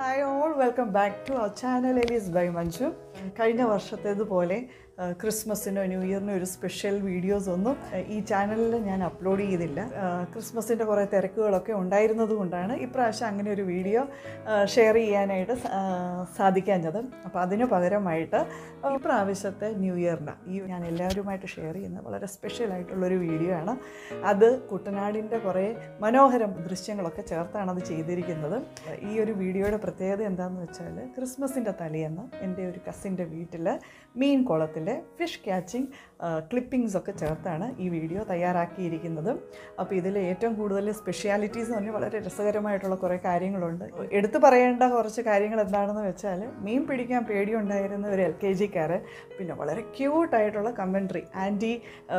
Hi all welcome back to our channel Elise by Manju കഴിഞ്ഞ വർഷത്തേതുപോലെ ആ, ക്രിസ്മസിനോ ന്യൂ ഇയറിനോ ഒരു സ്പെഷ്യൽ വീഡിയോസ് ഒന്നും ആ, ഈ ചാനലിൽ ഞാൻ അപ്ലോഡ് ചെയ്തില്ല ആ, ക്രിസ്മസിൻ്റെ കുറേ തിരക്കുകളൊക്കെ ഉണ്ടായിരുന്നത് കൊണ്ടാണ് ഇപ്രാവശ്യം അങ്ങനെ ഒരു വീഡിയോ ഷെയർ ചെയ്യാനായിട്ട് സ- ആ, സാധിക്കാഞ്ഞത് അപ്പോൾ അതിന് പകരമായിട്ട് ഇപ്രാവശ്യത്തെ ന്യൂ ഇയറിൻ്റെ ഈ ഞാൻ എല്ലാവരുമായിട്ട് ഷെയർ ചെയ്യുന്ന വളരെ സ്പെഷ്യൽ ആയിട്ടുള്ളൊരു വീഡിയോ ആണ് അത് കുട്ടനാടിൻ്റെ കുറേ മനോഹരം ദൃശ്യങ്ങളൊക്കെ ചേർത്താണ് അത് ചെയ്തിരിക്കുന്നത് ഈ ഒരു വീഡിയോയുടെ പ്രത്യേകത എന്താണെന്ന് വെച്ചാൽ ക്രിസ്മസിൻ്റെ തലേന്ന് എൻ്റെ ഒരു കസിൻ്റെ വീട്ടിൽ മീൻ കുളത്തിലെ ഫിഷ് ക്യാച്ചിങ് ക്ലിപ്പിങ്സ് ഒക്കെ ചേർത്താണ് ഈ വീഡിയോ തയ്യാറാക്കിയിരിക്കുന്നത് അപ്പോൾ ഇതിൽ ഏറ്റവും കൂടുതൽ സ്പെഷ്യാലിറ്റീസ് എന്ന് പറഞ്ഞാൽ വളരെ രസകരമായിട്ടുള്ള കുറേ കാര്യങ്ങളുണ്ട് എടുത്തു പറയേണ്ട കുറച്ച് കാര്യങ്ങൾ എന്താണെന്ന് വെച്ചാൽ മീൻ പിടിക്കാൻ പേടിയുണ്ടായിരുന്ന ഒരു എൽ കെ ജിക്കാരൻ പിന്നെ വളരെ ക്യൂട്ടായിട്ടുള്ള കമൻട്രി ആൻറ്റി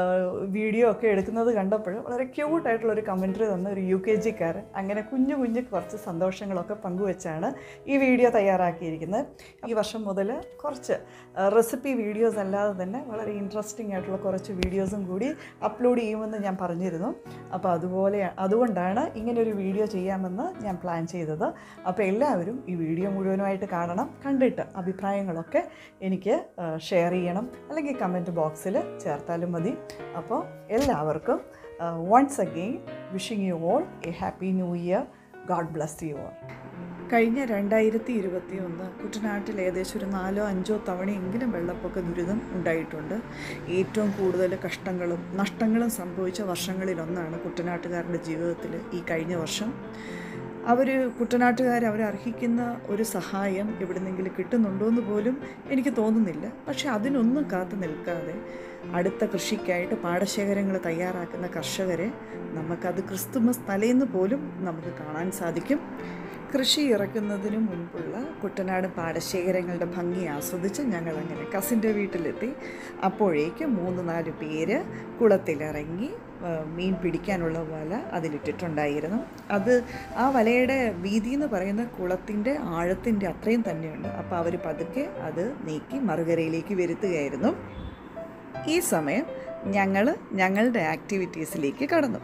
വീഡിയോ ഒക്കെ എടുക്കുന്നത് കണ്ടപ്പോൾ വളരെ ക്യൂട്ടായിട്ടുള്ള ഒരു കമൻട്രി തന്ന ഒരു യു കെ ജിക്കാരൻ അങ്ങനെ കുഞ്ഞു കുഞ്ഞു കുറച്ച് സന്തോഷങ്ങളൊക്കെ പങ്കുവെച്ചാണ് ഈ വീഡിയോ തയ്യാറാക്കിയിരിക്കുന്നത് ഈ വർഷം മുതൽ കുറച്ച് റെസിപ്പി വീഡിയോസ് അല്ലാതെ തന്നെ വളരെ ഇൻട്രസ്റ്റിംഗ് ആയിട്ടുള്ള കുറച്ച് വീഡിയോസും കൂടി അപ്ലോഡ് ചെയ്യുമെന്ന് ഞാൻ പറഞ്ഞിരുന്നു അപ്പോൾ അതുപോലെ അതുകൊണ്ടാണ് ഇങ്ങനെ ഒരു വീഡിയോ ചെയ്യാമെന്ന് ഞാൻ പ്ലാൻ ചെയ്തത് അപ്പോൾ എല്ലാവരും ഈ വീഡിയോ മുഴുവനുമായിട്ട് കാണണം കണ്ടിട്ട് അഭിപ്രായങ്ങളൊക്കെ എനിക്ക് ഷെയർ ചെയ്യണം അല്ലെങ്കിൽ കമൻറ്റ് ബോക്സിൽ ചേർത്താലും മതി അപ്പോൾ എല്ലാവർക്കും once again wishing you all a happy new year god bless you all കഴിഞ്ഞ രണ്ടായിരത്തി ഇരുപത്തി ഒന്ന് കുട്ടനാട്ടിൽ ഏകദേശം ഒരു നാലോ അഞ്ചോ തവണയെങ്കിലും വെള്ളപ്പൊക്ക ദുരിതം ഉണ്ടായിട്ടുണ്ട് ഏറ്റവും കൂടുതൽ കഷ്ടങ്ങളും നഷ്ടങ്ങളും സംഭവിച്ച വർഷങ്ങളിലൊന്നാണ് കുട്ടനാട്ടുകാരുടെ ജീവിതത്തിൽ ഈ കഴിഞ്ഞ വർഷം അവർ കുട്ടനാട്ടുകാർ അവരർഹിക്കുന്ന ഒരു സഹായം എവിടുന്നെങ്കിലും കിട്ടുന്നുണ്ടോ എന്ന് പോലും എനിക്ക് തോന്നുന്നില്ല പക്ഷെ അതിനൊന്നും കാത്തു നിൽക്കാതെ അടുത്ത കൃഷിക്കായിട്ട് പാടശേഖരങ്ങൾ തയ്യാറാക്കുന്ന കർഷകരെ നമുക്കത് ക്രിസ്തുമസ് തലേന്ന് പോലും നമുക്ക് കാണാൻ സാധിക്കും കൃഷി ഇറക്കുന്നതിന് മുൻപുള്ള കുട്ടനാട് പാടശേഖരങ്ങളുടെ ഭംഗി ആസ്വദിച്ച് ഞങ്ങൾ അങ്ങനെ കസിൻ്റെ വീട്ടിലെത്തി അപ്പോഴേക്ക് മൂന്ന് നാല് പേര് കുളത്തിലിറങ്ങി ആ, മീൻ പിടിക്കാനുള്ള വല അതിലിട്ടിട്ടുണ്ടായിരുന്നു അത് ആ വലയുടെ വീതി എന്ന് പറയുന്ന കുളത്തിൻ്റെ ആഴത്തിൻ്റെ അത്രയും തന്നെയുണ്ട് അപ്പോൾ അവർ പതുക്കെ അത് നീക്കി മറുകരയിലേക്ക് വരുത്തുകയായിരുന്നു ഈ സമയം ഞങ്ങൾ ഞങ്ങളുടെ ആക്ടിവിറ്റീസിലേക്ക് കടന്നു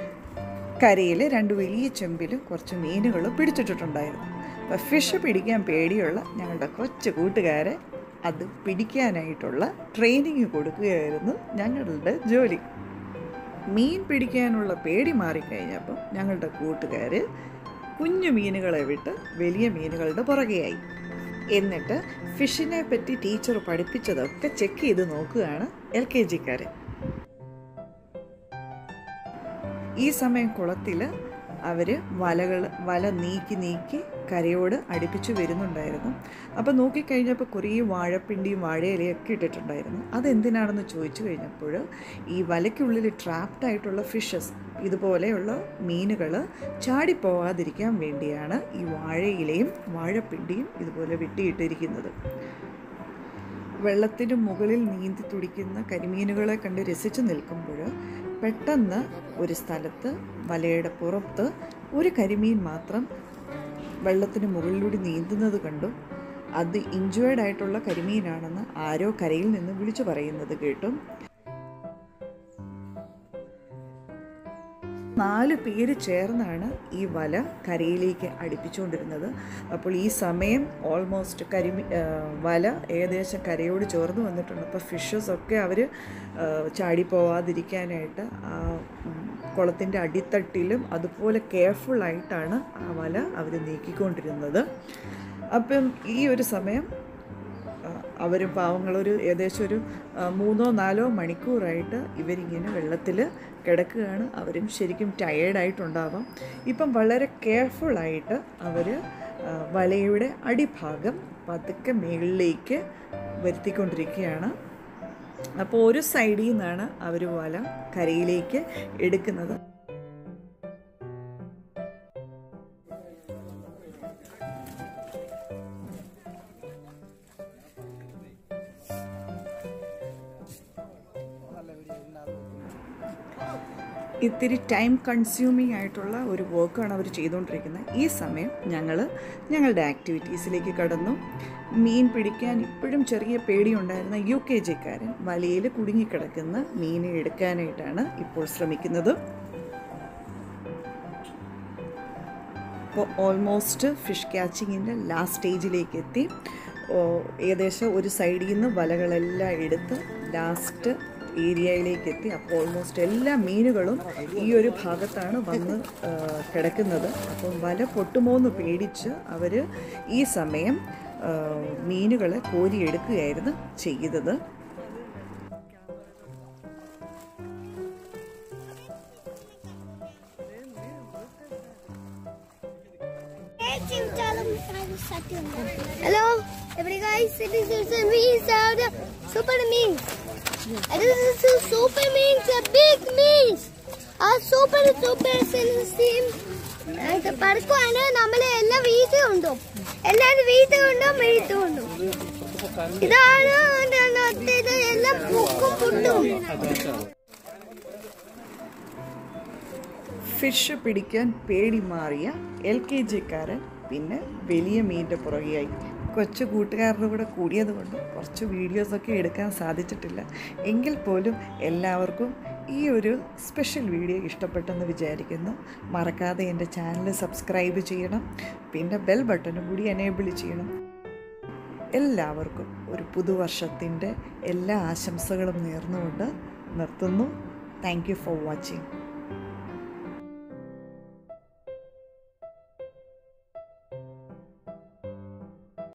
കരയിൽ രണ്ട് വലിയ ചെമ്പിൽ കുറച്ച് മീനുകൾ പിടിച്ചിട്ടിട്ടുണ്ടായിരുന്നു അപ്പോൾ ഫിഷ് പിടിക്കാൻ പേടിയുള്ള ഞങ്ങളുടെ കൊച്ചു കൂട്ടുകാരെ അത് പിടിക്കാനായിട്ടുള്ള ട്രെയിനിങ് കൊടുക്കുകയായിരുന്നു ഞങ്ങളുടെ ജോലി മീൻ പിടിക്കാനുള്ള പേടി മാറിക്കഴിഞ്ഞപ്പോൾ ഞങ്ങളുടെ കൂട്ടുകാർ കുഞ്ഞു മീനുകളെ വിട്ട് വലിയ മീനുകളുടെ പുറകെയായി എന്നിട്ട് ഫിഷിനെ പറ്റി ടീച്ചർ പഠിപ്പിച്ചതൊക്കെ ചെക്ക് ചെയ്ത് നോക്കുകയാണ് എൽ കെ ജിക്കാർ ഈ സമയം കുളത്തിൽ അവർ വലകൾ വല നീക്കി നീക്കി കരയോട് അടുപ്പിച്ച് വരുന്നുണ്ടായിരുന്നു അപ്പോൾ നോക്കിക്കഴിഞ്ഞപ്പോൾ കുറേ വാഴപ്പിണ്ടിയും വാഴയിലയൊക്കെ ഇട്ടിട്ടുണ്ടായിരുന്നു അതെന്തിനാണെന്ന് ചോദിച്ചു കഴിഞ്ഞപ്പോൾ ഈ വലയ്ക്കുള്ളിൽ ട്രാപ്ഡ് ആയിട്ടുള്ള ഫിഷസ് ഇതുപോലെയുള്ള മീനുകൾ ചാടിപ്പോവാതിരിക്കാൻ വേണ്ടിയാണ് ഈ വാഴയിലയും വാഴപ്പിണ്ടിയും ഇതുപോലെ വെട്ടിയിട്ടിരിക്കുന്നത് വെള്ളത്തിന് മുകളിൽ നീന്തി തുടിക്കുന്ന കരിമീനുകളെ കണ്ട് രസിച്ചു നിൽക്കുമ്പോൾ പെട്ടെന്ന് ഒരു സ്ഥലത്ത് വലയുടെ പുറത്ത് ഒരു കരിമീൻ മാത്രം വെള്ളത്തിന് മുകളിലൂടെ നീന്തുന്നത് കണ്ടു അത് ഇഞ്ചുവേർഡ് ആയിട്ടുള്ള കരിമീനാണെന്ന് ആരോ കരയിൽ നിന്ന് വിളിച്ചു പറയുന്നത് കേട്ടു നാല് പേര് ചേർന്നാണ് ഈ വല കരയിലേക്ക് അടുപ്പിച്ചുകൊണ്ടിരുന്നത് അപ്പോൾ ഈ സമയം ഓൾമോസ്റ്റ് കരിമി ആ, വല ഏകദേശം കരയോട് ചേർന്ന് വന്നിട്ടുണ്ട് അപ്പോൾ ഫിഷസ് ഒക്കെ അവർ ചാടിപ്പോവാതിരിക്കാനായിട്ട് ആ ഉം, കുളത്തിൻ്റെ അടിത്തട്ടിലും അതുപോലെ കെയർഫുള്ളായിട്ടാണ് ആ വല അവർ നീക്കിക്കൊണ്ടിരുന്നത് അപ്പം ഈ ഒരു സമയം അവർ പാവങ്ങളൊരു ഏകദേശം ഒരു ആ, മൂന്നോ നാലോ മണിക്കൂറായിട്ട് ഇവരിങ്ങനെ വെള്ളത്തിൽ കിടക്കുകയാണ് അവരും ശരിക്കും ടയേർഡായിട്ടുണ്ടാവാം ഇപ്പം വളരെ കെയർഫുള്ളായിട്ട് അവർ വലയുടെ അടിഭാഗം പതുക്കെ മുകളിലേക്ക് വരുത്തിക്കൊണ്ടിരിക്കുകയാണ് അപ്പോൾ ഒരു സൈഡിൽ നിന്നാണ് അവർ വല കരയിലേക്ക് എടുക്കുന്നത് ഇത്തിരി ടൈം കൺസ്യൂമിങ് ആയിട്ടുള്ള ഒരു വർക്കാണ് അവർ ചെയ്തുകൊണ്ടിരിക്കുന്നത് ഈ സമയം ഞങ്ങൾ ഞങ്ങളുടെ ആക്ടിവിറ്റീസിലേക്ക് കടന്നു മീൻ പിടിക്കാൻ ഇപ്പോഴും ചെറിയ പേടിയുണ്ടായിരുന്ന യു കെ ജിക്കാരൻ വലയിൽ കുടുങ്ങിക്കിടക്കുന്ന മീനെ എടുക്കാനായിട്ടാണ് ഇപ്പോൾ ശ്രമിക്കുന്നത് അപ്പോൾ ഓൾമോസ്റ്റ് ഫിഷ് ക്യാച്ചിങ്ങിൻ്റെ ലാസ്റ്റ് സ്റ്റേജിലേക്ക് എത്തി ഓ, ഏകദേശം ഒരു സൈഡിൽ നിന്ന് വലകളെല്ലാം എടുത്ത് ലാസ്റ്റ് ഏരിയയിലേക്ക് എത്തി അപ്പോൾ ഓൾമോസ്റ്റ് എല്ലാ മീനുകളും ഈ ഒരു ഭാഗത്താണ് വന്ന് ആ, കിടക്കുന്നത് അപ്പം വല പൊട്ടുമോ എന്ന് പേടിച്ച് അവർ ഈ സമയം ആ, മീനുകളെ കോരിയെടുക്കുകയായിരുന്നു ചെയ്തത് Hello, everybody guys. It is it's a me, so the super means. It is a super means, a big means. ആ സൂപ്പർ സൂപ്പർ സെൻസിയും പറക്കുവാണ് നമ്മളെ എല്ലാം വീട്ടിൽ കൊണ്ടും എല്ലാവരും വീട്ടിൽ കൊണ്ടും വീട്ടിൽ കൊണ്ടും ഇതാണ് ഇത് എല്ലാം പൂക്കും പുട്ടും ഫിഷ് പിടിക്കാൻ പേടി മാറിയ എൽ കെ ജിക്കാരൻ പിന്നെ വലിയ മീനിൻ്റെ പുറകെയായി കൊച്ചു കൂട്ടുകാരുടെ കൂടെ കൂടിയത് കൊണ്ട് കുറച്ച് വീഡിയോസൊക്കെ എടുക്കാൻ സാധിച്ചിട്ടില്ല എങ്കിൽ പോലും എല്ലാവർക്കും ഈ ഒരു സ്പെഷ്യൽ വീഡിയോ ഇഷ്ടപ്പെട്ടെന്ന് വിചാരിക്കുന്നു മറക്കാതെ എൻ്റെ ചാനൽ സബ്സ്ക്രൈബ് ചെയ്യണം പിന്നെ ബെൽ ബട്ടണും കൂടി എനേബിൾ ചെയ്യണം എല്ലാവർക്കും ഒരു പുതുവർഷത്തിൻ്റെ എല്ലാ ആശംസകളും നേർന്നുകൊണ്ട് നിർത്തുന്നു താങ്ക് യു ഫോർ വാച്ചിങ്